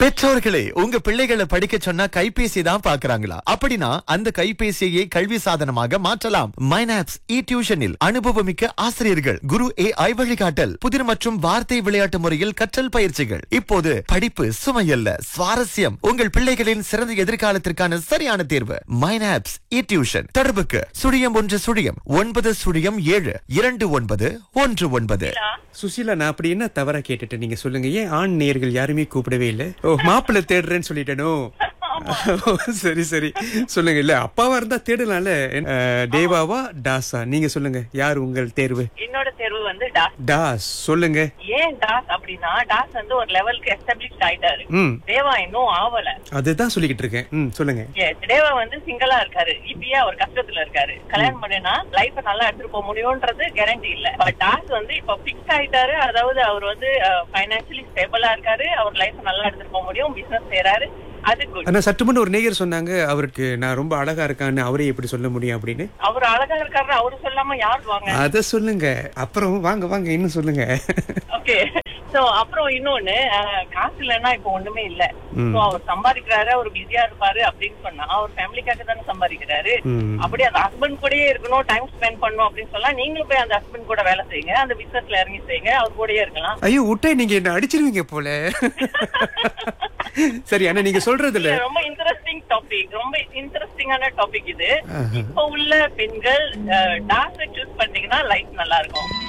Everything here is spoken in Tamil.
பெற்றோர்களே உங்க பிள்ளைகளை படிக்க சொன்னா கைபேசி தான் பாக்குறாங்களா அப்படின்னா அந்த கைபேசியை கல்வி சாதனமாக மாற்றலாம் மைனாப்ஸ் இ டியூஷனில் அனுபவமிக்க ஆசிரியர்கள் குரு ஏ ஐ வழிகாட்டல் புதிர் மற்றும் வார்த்தை விளையாட்டு முறையில் கற்றல் பயிற்சிகள் இப்போது படிப்பு சுமையல்ல சுவாரஸ்யம் உங்கள் பிள்ளைகளின் சிறந்த எதிர்காலத்திற்கான சரியான தேர்வு மைனாப்ஸ் இ டியூஷன் தொடர்புக்கு சுழியம் ஒன்று சுழியம் ஒன்பது சுழியம் ஏழு இரண்டு ஒன்பது ஒன்று ஒன்பது சுசீலா நான் அப்படி என்ன தவறா கேட்டுட்டேன் நீங்க சொல்லுங்க ஏன் ஆண் நேயர்கள் யாருமே கூப்பிடவே இல்ல ஓ மாப்பிள்ளை தேடுறேன்னு சொல்லிட்டேனோ ஓ, சரி சரி சொல்லுங்க இல்ல அப்பாவா இருந்தா தேடலாம்ல அஹ், தேவாவா டாஸா நீங்க சொல்லுங்க யார் உங்கள் தேர்வு என்னோட தேர்வு வந்து டாஸ் டாஸ் சொல்லுங்க ஏன் டாஸ் அப்படின்னா டாஸ் வந்து ஒரு லெவலுக்கு எஸ்டாப்ளிஷ் ஆயிட்டாரு ம் தேவா இன்னும் ஆவல அதுதான் சொல்லிக்கிட்டு இருக்கேன் ம் சொல்லுங்க Yes, தேவா வந்து சிங்கிளா இருக்காரு இப்பயே அவர் கஷ்டத்துல இருக்காரு கல்யாணம் பண்ணினா லைஃப் நல்லா எடுத்துட்டு போக முடியும்ன்றது கேரண்டி இல்ல பட் டாஸ் வந்து இப்ப பிக்ஸ் ஆயிட்டாரு அதாவது அவர் வந்து பைனான்சியலி ஸ்டேபிளா இருக்காரு அவர் லைஃப் நல்லா எடுத்துட்டு போக முடியும் பிசினஸ் செய்யறாரு அது குட் ஆனா சற்று முன்ன ஒரு நேயர் சொன்னாங்க அவருக்கு நான் ரொம்ப அழகா இருக்கான்னு அவரே எப்படி சொல்ல முடியும் அப்படின்னு அவர் அழகா இருக்காரு அவரு சொல்லாம யார் வாங்க அத சொல்லுங்க அப்புறம் வாங்க வாங்க இன்னும் சொல்லுங்க ஓகே சோ அப்புறம் இன்னொன்னு அஹ், காசு இல்லைன்னா இப்ப ஒண்ணுமே இல்ல ம். சோ அவர் சம்பாதிக்கிறாரு அவர் பிஸியா இருப்பாரு அப்படின்னு சொன்னா அவர் ஃபேமிலிக்காக தானே சம்பாதிக்கிறாரு ம். அப்படி அந்த ஹஸ்பண்ட் கூடயே இருக்கணும் டைம் ஸ்பெண்ட் பண்ணணும் அப்படின்னு சொன்னா நீங்களும் போய் அந்த ஹஸ்பண்ட் கூட வேலை செய்யுங்க அந்த பிசினஸ்ல இறங்கி செய்யுங்க அவர் கூடயே இருக்கலாம் ஐயோ விட்டே நீங்க என்ன அடிச்சிருவீங்க போல சரி ஆனா நீங்க சொல்றதுல இது ரொம்ப இன்ட்ரெஸ்டிங் டாபிக் ரொம்ப இன்ட்ரெஸ்டிங்கான டாபிக் இது ஆஹா. இப்போ உள்ள பெண்கள் டான்ஸ் சூஸ் பண்ணீங்கன்னா லைஃப் நல்லா இருக்கும்